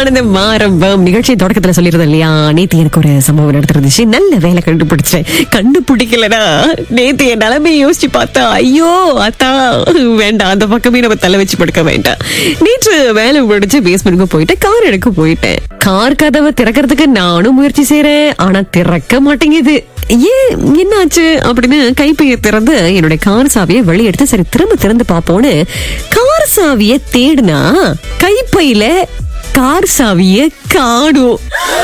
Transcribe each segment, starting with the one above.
ஆனந்தம் ஆரம்பம் நிகழ்ச்சி தொடக்கத்துல சொல்லிருந்தேன் இல்லையா நேத்து எனக்கு ஒரு சம்பவம் நடந்துருந்துச்சு நல்ல வேலை கண்டுபிடிச்சேன் கண்டுபிடிக்கலனா நேத்து என் நிலைமையை யோசிச்சு பார்த்தா ஐயோ அத்தா வேண்டாம் அந்த பக்கமே நம்ம தலை வச்சு படுக்க வேண்டாம் நேற்று வேலை முடிச்சு பேஸ்மெண்ட்க்கு போயிட்டு கார் எடுக்க போயிட்டேன் கார் கதவை திறக்கிறதுக்கு நானும் முயற்சி செய்யறேன் ஆனா திறக்க மாட்டேங்குது ஏன் என்னாச்சு அப்படின்னு கைப்பையை திறந்து என்னுடைய கார் சாவியை வெளியே எடுத்து சரி திரும்ப திறந்து பார்ப்போன்னு கார் சாவியை தேடுனா கைப்பையில கார் சாவிய காணும்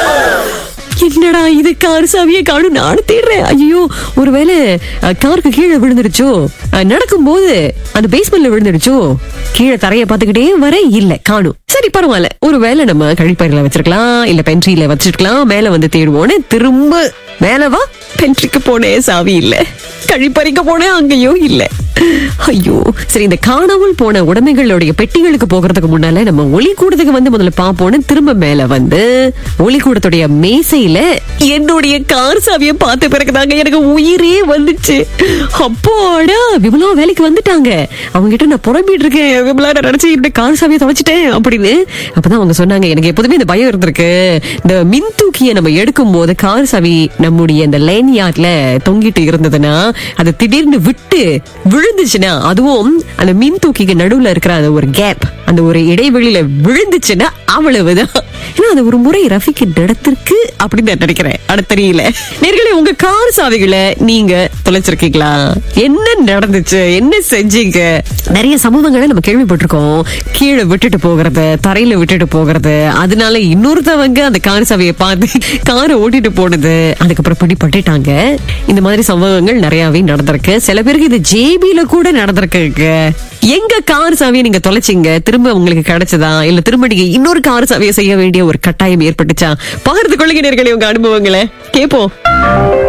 என்னடா இது கார் சாவியை காணும் நானும் தேடுறேன் ஐயோ ஒருவேளை அஹ், காருக்கு கீழே விழுந்துடுச்சோ அஹ், நடக்கும்போது அந்த பேஸ்மெண்ட்ல விழுந்துடுச்சோ கீழே தரைய பாத்துக்கிட்டே வர இல்ல காணும் சரி பரவாயில்ல ஒருவேளை நம்ம கழிப்பறையில வச்சிருக்கலாம் இல்ல பென்ட்ரியில வச்சிருக்கலாம் மேல வந்து தேடுவோன்னு திரும்ப மேல வா பென்ட்ரிக்கு போனேன் சாவி இல்ல கழிப்பறைக்கு போனேன் அங்கேயும் இல்ல ஐயோ சரி இந்த காணாமல் போன உடைமைகளுடைய பெட்டிகளுக்கு போகிறதுக்கு முன்னால நம்ம ஒளி கூடத்துக்கு வந்து முதல்ல பாப்போம்னு திரும்ப மேல வந்து ஒளி கூடத்துடைய மேசையில என்னுடைய கார் சாவியை பார்த்த பிறகுதாங்க எனக்கு உயிரே வந்துச்சு அப்போடா விமலா வேலைக்கு வந்துட்டாங்க அவங்க கிட்ட நான் புறம்பிட்டு இருக்கேன் விமலா நான் நினைச்சு என்னுடைய கார் சாவியை தொலைச்சிட்டேன் அப்படின்னு அப்பதான் அவங்க சொன்னாங்க எனக்கு எப்போதுமே இந்த பயம் இருந்திருக்கு இந்த மின் தூக்கியை நம்ம எடுக்கும் போது கார் சாவி நம்முடைய இந்த லைன் யார்ட்ல தொங்கிட்டு இருந்ததுன்னா அது திடீர்னு விட்டு விழுந்துச்சுன்னா அதுவும் அந்த மின் தூக்கிக்கு நடுவுல இருக்கிற அந்த ஒரு கேப் அந்த ஒரு இடைவெளியில விழுந்துச்சுன்னா அவ்வளவுதான் ஏன்னா அது ஒரு முறை ரஃபிக்கு நடத்திருக்கு அப்படின்னு நான் நினைக்கிறேன் ஆனா தெரியல நேர்களே உங்க கார் சாவிகளை நீங்க தொலைச்சிருக்கீங்களா என்ன நடந்துச்சு என்ன செஞ்சீங்க நிறைய சம்பவங்களை நம்ம கேள்விப்பட்டிருக்கோம் கீழே விட்டுட்டு போகிறது தரையில விட்டுட்டு போகிறது அதனால இன்னொருத்தவங்க அந்த கார் சாவியை பார்த்து காரை ஓட்டிட்டு போனது அதுக்கப்புறம் பிடிபட்டுட்டாங்க இந்த மாதிரி சம்பவங்கள் நிறையவே நடந்திருக்கு சில பேருக்கு இது ஜேபில கூட நடந்திருக்குங்க எங்க கார் சாவியை நீங்க தொலைச்சிங்க திரும்ப உங்களுக்கு கிடைச்சதா இல்ல திரும்ப நீங்க இன்னொரு கார் சாவியை செய்ய வேண்டிய ஒரு கட்டாயம் ஏற்பட்டுச்சா பகிர்ந்து கொள்ளுங்க நேர்களே உங்க அனுபவங்களை கேப்போம்